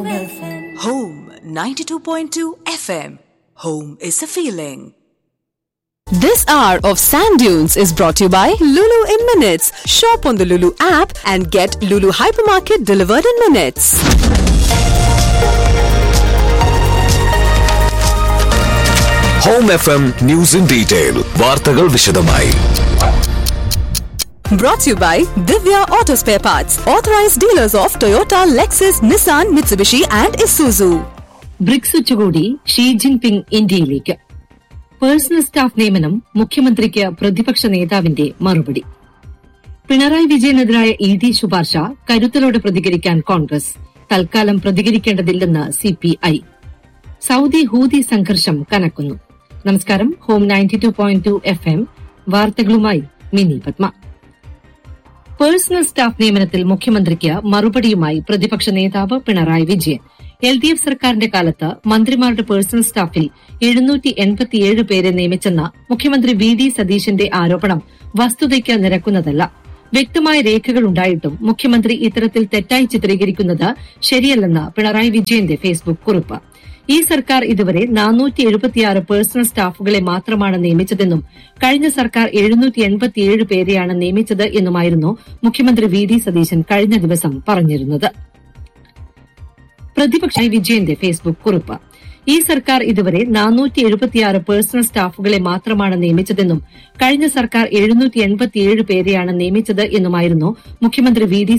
Home 92.2 FM. Home is a feeling. This hour of Sand Dunes is brought to you by Lulu in Minutes. Shop on the Lulu app and get Lulu Hypermarket delivered in minutes. Home F M news in detail വാർത്തകൾ വിശദമായി Brought to you by Divya Auto Spare Parts, authorized dealers of Toyota, Lexus, Nissan, Mitsubishi, and Isuzu. BRICS ഉച്ചകോടി Xi Jinping ഇന്ത്യയിലേക്ക് personal staff നിയമനം മുഖ്യമന്ത്രിക്ക് പ്രതിപക്ഷ നേതാവിന്റെ മറുപടി Pinarayi വിജയനെതിരായ E D ശുപാർശ കരുത്തലോടെ പ്രതികരിക്കാൻ കോൺഗ്രസ് തൽക്കാലം പ്രതികരിക്കേണ്ടതില്ലെന്ന് സിപിഐ സൌദി ഹൂതി സംഘർഷം കനക്കുന്നു നമസ്കാരം Home ninety two point two F M വാർത്തകളുമായി മിനി പത്മ പേഴ്സണൽ സ്റ്റാഫ് നിയമനത്തിൽ മുഖ്യമന്ത്രിക്ക് മറുപടിയുമായി പ്രതിപക്ഷ നേതാവ് Pinarayi Vijayan L D F സർക്കാരിന്റെ കാലത്ത് മന്ത്രിമാരുടെ പേഴ്സണൽ സ്റ്റാഫിൽ എഴുന്നൂറ്റി എൺപത്തിയേഴ് പേരെ നിയമിച്ചെന്ന മുഖ്യമന്ത്രി വി ഡി സതീശന്റെ ആരോപണം വസ്തുതയ്ക്ക് നിരക്കുന്നതല്ല വ്യക്തമായ രേഖകൾ ഉണ്ടായിട്ടും മുഖ്യമന്ത്രി ഇത്തരത്തിൽ തെറ്റായി ചിത്രീകരിക്കുന്നത് ശരിയല്ലെന്ന് പിണറായി വിജയന്റെ ഫേസ്ബുക്ക് കുറിപ്പ് ഈ സർക്കാർ ഇതുവരെ നാനൂറ്റി എഴുപത്തിയാറ് പേഴ്സണൽ സ്റ്റാഫുകളെ മാത്രമാണ് നിയമിച്ചതെന്നും കഴിഞ്ഞ സർക്കാർ എഴുന്നൂറ്റി എൺപത്തിയേഴ് പേരെയാണ് നിയമിച്ചത് എന്നുമായിരുന്നു മുഖ്യമന്ത്രി വി ഡി സതീശൻ കഴിഞ്ഞ ദിവസം പറഞ്ഞിരുന്നത് പ്രതിപക്ഷ വിജയന്റെ ഫേസ്ബുക്ക് കുറിപ്പ് ഈ സർക്കാർ ഇതുവരെ നാനൂറ്റി എഴുപത്തിയാറ് പേഴ്സണൽ സ്റ്റാഫുകളെ മാത്രമാണ് നിയമിച്ചതെന്നും കഴിഞ്ഞ സർക്കാർ എഴുന്നൂറ്റി എൺപത്തിയേഴ് പേരെയാണ് നിയമിച്ചത് എന്നുമായിരുന്നു മുഖ്യമന്ത്രി വി ഡി